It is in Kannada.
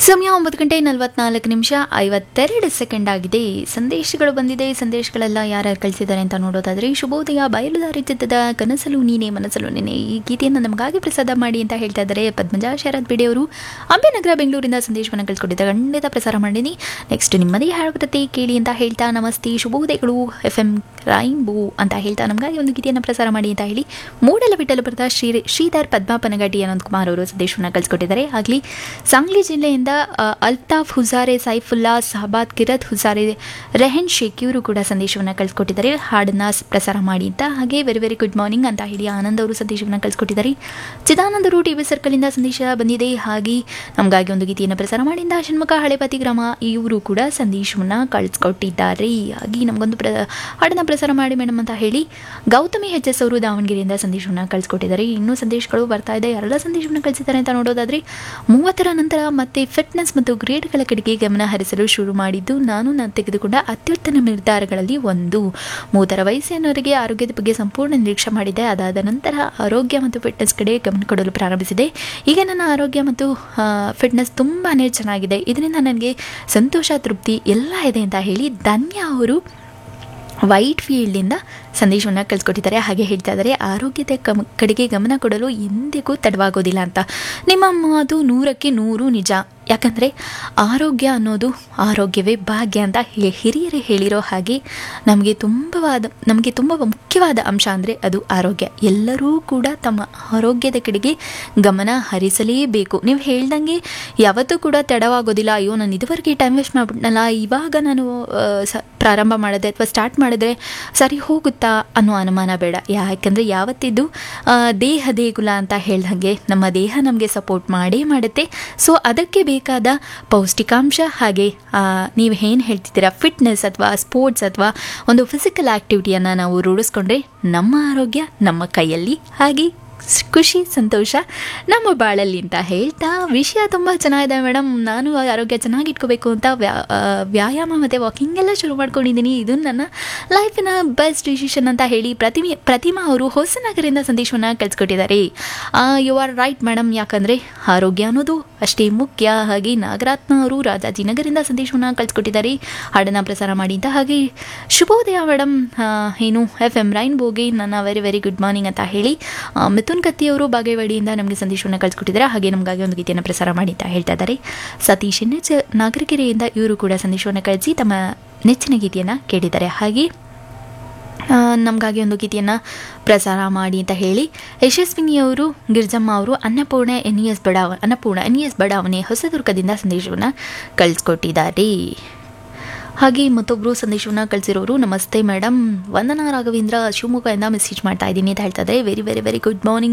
ಸಮಯ ಒಂಬತ್ತು ಗಂಟೆ ನಲವತ್ನಾಲ್ಕು ನಿಮಿಷ ಐವತ್ತೆರಡು ಸೆಕೆಂಡ್ ಆಗಿದೆ ಸಂದೇಶಗಳು ಬಂದಿದೆ ಸಂದೇಶಗಳೆಲ್ಲ ಯಾರ್ಯಾರು ಕಳಿಸಿದ್ದಾರೆ ಅಂತ ನೋಡೋದಾದ್ರೆ ಶುಭೋದಯ ಬಯಲುದಾರಿ ಚಿತ್ತದ ಕನಸಲು ನೀನೆ ಮನಸ್ಸಲು ನೀನೆ ಈ ಗೀತೆಯನ್ನು ನಮಗಾಗಿ ಪ್ರಸಾದ ಮಾಡಿ ಅಂತ ಹೇಳ್ತಾ ಇದ್ದಾರೆ ಪದ್ಮಜಾ ಶರತ್ ಬಿಡಿಯವರು ಅಂಬೆನಗರ ಬೆಂಗಳೂರಿಂದ ಸಂದೇಶವನ್ನು ಕಳಿಸ್ಕೊಟ್ಟಿದ್ದಾರೆ ಖಂಡಿತ ಪ್ರಸಾರ ಮಾಡಿದ್ದೀನಿ ನೆಕ್ಸ್ಟ್ ನಿಮ್ಮದೇ ಹಾಡುಬರುತ್ತೆ ಕೇಳಿ ಅಂತ ಹೇಳ್ತಾ ನಮಸ್ತೆ ಶುಭೋದಯಗಳು ಎಫ್ ಎಂ ರೈನ್ಬೋ ಅಂತ ಹೇಳ್ತಾ ನಮಗಾಗಿ ಒಂದು ಗೀತೆಯನ್ನು ಪ್ರಸಾರ ಮಾಡಿ ಅಂತ ಹೇಳಿ ಮೂಡಲ ಬಿಟ್ಟಲು ಬರೆದ ಶ್ರೀ ಶ್ರೀಧರ್ ಪದ್ಮಾಪನಗಡ್ಡಿ ಅನಂತ್ ಕುಮಾರ್ ಅವರು ಸಂದೇಶವನ್ನು ಕಳಿಸ್ಕೊಟ್ಟಿದ್ದಾರೆ ಆಗಲಿ ಸಾಂಗ್ಲಿ ಜಿಲ್ಲೆಯಿಂದ ಆ, ಅಲ್ತಾಫ್ ಹುಜಾರೆ ಸೈಫುಲ್ಲಾ ಸಹಬಾದ್ ಕಿರತ್ ಹುಜಾರೆ ರೆಹನ್ ಶೇಖ್ ಇವರು ಕೂಡ ಸಂದೇಶವನ್ನು ಕಳಿಸ್ಕೊಟ್ಟಿದ್ದಾರೆ ಹಾಡನ್ನ ಸ್- ಪ್ರಸಾರ ಮಾಡಿ ಅಂತ ಹಾಗೆ ವೆರಿ ವೆರಿ ಗುಡ್ ಮಾರ್ನಿಂಗ್ ಅಂತ ಹೇಳಿ ಆನಂದ್ ಅವರು ಸಂದೇಶವನ್ನು ಕಳಿಸ್ಕೊಟ್ಟಿದ್ದಾರೆ ಚಿದಾನಂದರು ಟಿ ವಿ ಸರ್ಕಲಿಂದ ಸಂದೇಶ ಬಂದಿದೆ ಹಾಗೆ ನಮಗಾಗಿ ಒಂದು ಗೀತೆಯನ್ನು ಪ್ರಸಾರ ಮಾಡಿಂದ ಷಣ್ಮುಖ ಹಳೆಪತಿ ಗ್ರಾಮ ಇವರು ಕೂಡ ಸಂದೇಶವನ್ನು ಕಳಿಸ್ಕೊಟ್ಟಿದ್ದಾರೆ ಹಾಗೆ ನಮಗೊಂದು ಪ್ರ ಹಾಡನ್ನು ಪ್ರಸಾರ ಮಾಡಿ ಮೇಡಮ್ ಅಂತ ಹೇಳಿ ಗೌತಮಿ ಎಚ್ ಎಸ್ ಅವರು ದಾವಣಗೆರೆಯಿಂದ ಸಂದೇಶವನ್ನು ಕಳಿಸ್ಕೊಟ್ಟಿದ್ದಾರೆ ಇನ್ನೂ ಸಂದೇಶಗಳು ಬರ್ತಾ ಇದೆ ಯಾರೆಲ್ಲ ಸಂದೇಶವನ್ನು ಕಳಿಸಿದ್ದಾರೆ ಅಂತ ನೋಡೋದಾದ್ರೆ ಮೂವತ್ತರ ನಂತರ ಮತ್ತೆ ಫಿಟ್ನೆಸ್ ಮತ್ತು ಗ್ರೇಡ್ಗಳ ಕಡೆಗೆ ಗಮನ ಹರಿಸಲು ಶುರು ಮಾಡಿದ್ದು ನಾನು ನಾನು ತೆಗೆದುಕೊಂಡ ಅತ್ಯುತ್ತಮ ನಿರ್ಧಾರಗಳಲ್ಲಿ ಒಂದು ಮೂವತ್ತರ ವಯಸ್ಸಿನವರೆಗೆ ಆರೋಗ್ಯದ ಬಗ್ಗೆ ಸಂಪೂರ್ಣ ನಿರೀಕ್ಷೆ ಮಾಡಿದ್ದೆ ಅದಾದ ನಂತರ ಆರೋಗ್ಯ ಮತ್ತು ಫಿಟ್ನೆಸ್ ಕಡೆ ಗಮನ ಕೊಡಲು ಪ್ರಾರಂಭಿಸಿದೆ ಈಗ ನನ್ನ ಆರೋಗ್ಯ ಮತ್ತು ಫಿಟ್ನೆಸ್ ತುಂಬಾ ಚೆನ್ನಾಗಿದೆ ಇದರಿಂದ ನನಗೆ ಸಂತೋಷ ತೃಪ್ತಿ ಎಲ್ಲ ಇದೆ ಅಂತ ಹೇಳಿ ಧನ್ಯ ಅವರು ವೈಟ್ ಫೀಲ್ಡಿಂದ ಸಂದೇಶವನ್ನು ಕಳಿಸ್ಕೊಟ್ಟಿದ್ದಾರೆ ಹಾಗೆ ಹೇಳ್ತಾ ಇದ್ದಾರೆ ಆರೋಗ್ಯದ ಕಮ್ ಕಡೆಗೆ ಗಮನ ಕೊಡಲು ಎಂದಿಗೂ ತಡವಾಗೋದಿಲ್ಲ ಅಂತ ನಿಮ್ಮ ಮಾತು ನೂರಕ್ಕೆ ನೂರು ನಿಜ ಯಾಕಂದರೆ ಆರೋಗ್ಯ ಅನ್ನೋದು ಆರೋಗ್ಯವೇ ಭಾಗ್ಯ ಅಂತ ಹೇ- ಹಿರಿಯರೇ ಹೇಳಿರೋ ಹಾಗೆ ನಮಗೆ ತುಂಬವಾದ ನಮಗೆ ತುಂಬ ಮುಖ್ಯವಾದ ಅಂಶ ಅಂದರೆ ಅದು ಆರೋಗ್ಯ ಎಲ್ಲರೂ ಕೂಡ ತಮ್ಮ ಆರೋಗ್ಯದ ಕಡೆಗೆ ಗಮನ ಹರಿಸಲೇಬೇಕು ನೀವು ಹೇಳ್ದಂಗೆ ಯಾವತ್ತೂ ಕೂಡ ತಡವಾಗೋದಿಲ್ಲ ಅಯ್ಯೋ ನಾನು ಇದುವರೆಗೆ ಟೈಮ್ ವೇಸ್ಟ್ ಮಾಡಿಬಿಟ್ನಲ್ಲ ಇವಾಗ ನಾನು ಆ, ಸ ಪ್ರಾರಂಭ ಮಾಡಿದೆ ಅಥವಾ ಸ್ಟಾರ್ಟ್ ಮಾಡಿದ್ರೆ ಸರಿ ಹೋಗುತ್ತಾ ಅನ್ನೋ ಅನುಮಾನ ಬೇಡ ಯಾಕೆಂದರೆ ಯಾವತ್ತಿದ್ದು ಆ, ದೇಹ ದೇಗುಲ ಅಂತ ಹೇಳ್ದಂಗೆ ನಮ್ಮ ದೇಹ ನಮಗೆ ಸಪೋರ್ಟ್ ಮಾಡೇ ಮಾಡುತ್ತೆ ಸೊ ಅದಕ್ಕೆ ಬೇಕಾದ ಪೌಷ್ಟಿಕಾಂಶ ಹಾಗೆ ಆ, ನೀವು ಏನು ಹೇಳ್ತಿದ್ದೀರಾ ಫಿಟ್ನೆಸ್ ಅಥವಾ ಸ್ಪೋರ್ಟ್ಸ್ ಅಥವಾ ಒಂದು ಫಿಸಿಕಲ್ ಆ್ಯಕ್ಟಿವಿಟಿಯನ್ನು ನಾವು ರೂಢಿಸ್ಕೊಂಡ್ರೆ ನಮ್ಮ ಆರೋಗ್ಯ ನಮ್ಮ ಕೈಯಲ್ಲಿ ಹಾಗೆ ಸ್- ಖುಷಿ ಸಂತೋಷ ನಮ್ಮ ಬಾಳಲ್ಲಿ ಅಂತ ಹೇಳ್ತಾ ವಿಷಯ ತುಂಬ ಚೆನ್ನಾಗಿದೆ ಮೇಡಮ್ ನಾನು ಆರೋಗ್ಯ ಚೆನ್ನಾಗಿ ಇಟ್ಕೋಬೇಕು ಅಂತ ವ್ಯಾ ಆ, ವ್ಯಾಯಾಮ ಮತ್ತು ವಾಕಿಂಗ್ ಎಲ್ಲ ಶುರು ಮಾಡ್ಕೊಂಡಿದ್ದೀನಿ ಇದು ನನ್ನ ಲೈಫಿನ ಬೆಸ್ಟ್ ಡಿಸಿಷನ್ ಅಂತ ಹೇಳಿ ಪ್ರತಿಮೆ ಪ್ರತಿಮಾ ಅವರು ಹೊಸನಗರಿಂದ ಸಂದೇಶವನ್ನು ಕಳಿಸ್ಕೊಟ್ಟಿದ್ದಾರೆ ಯು ಆರ್ ರೈಟ್ ಮೇಡಮ್ ಯಾಕಂದರೆ ಆರೋಗ್ಯ ಅನ್ನೋದು ಅಷ್ಟೇ ಮುಖ್ಯ ಹಾಗೆ ನಾಗರತ್ನ ಅವರು ರಾಜಾಜಿನಗರಿಂದ ಸಂದೇಶವನ್ನು ಕಳಿಸ್ಕೊಟ್ಟಿದ್ದಾರೆ ಹಾಡನ್ನು ಪ್ರಸಾರ ಮಾಡಿ ಅಂತ ಹಾಗೆ ಶುಭೋದಯ ಮೇಡಮ್ ಏನು ಎಫ್ ಎಮ್ ರೈನ್ಬೋಗೆ ನನ್ನ ವೆರಿ ವೆರಿ ಗುಡ್ ಮಾರ್ನಿಂಗ್ ಅಂತ ಹೇಳಿ ಆ, ಮಿಥುನ್ ಕತ್ತಿಯವರು ಬಾಗೇವಾಡಿಯಿಂದ ನಮಗೆ ಸಂದೇಶವನ್ನು ಕಳಿಸ್ಕೊಟ್ಟಿದ್ದಾರೆ ಹಾಗೆ ನಮಗಾಗಿ ಒಂದು ಗೀತೆಯನ್ನು ಪ್ರಸಾರ ಮಾಡಿ ಅಂತ ಹೇಳ್ತಾ ಇದ್ದಾರೆ ಸತೀಶ್ ಎನ್ ಎಚ್ ನಾಗರಿಕೆರೆಯಿಂದ ಇವರು ಕೂಡ ಸಂದೇಶವನ್ನು ಕಳಿಸಿ ತಮ್ಮ ನೆಚ್ಚಿನ ಗೀತೆಯನ್ನು ಕೇಳಿದ್ದಾರೆ ಹಾಗೆ ಆ, ನಮಗಾಗಿ ಒಂದು ಗೀತೆಯನ್ನು ಪ್ರಸಾರ ಮಾಡಿ ಅಂತ ಹೇಳಿ ಯಶಸ್ವಿನಿಯವರು ಗಿರ್ಜಮ್ಮ ಅವರು ಅನ್ನಪೂರ್ಣ ಎನ್ ಇ ಎಸ್ ಬಡಾವ ಅನ್ನಪೂರ್ಣ ಎನ್ ಇ ಎಸ್ ಬಡಾವಣೆ ಹೊಸದುರ್ಗದಿಂದ ಸಂದೇಶವನ್ನು ಕಳಿಸ್ಕೊಟ್ಟಿದ್ದಾರೆ ಹಾಗೆ ಮತ್ತೊಬ್ಬರು ಸಂದೇಶವನ್ನು ಕಳಿಸಿರೋರು ನಮಸ್ತೆ ಮೇಡಮ್ ವಂದನಾ ರಾಘವೇಂದ್ರ ಶಿವಮೊಗ್ಗದಿಂದ ಮೆಸೇಜ್ ಮಾಡ್ತಾ ಇದ್ದೀನಿ ಅಂತ ಹೇಳ್ತಾ ಇದ್ದಾರೆ very very very good morning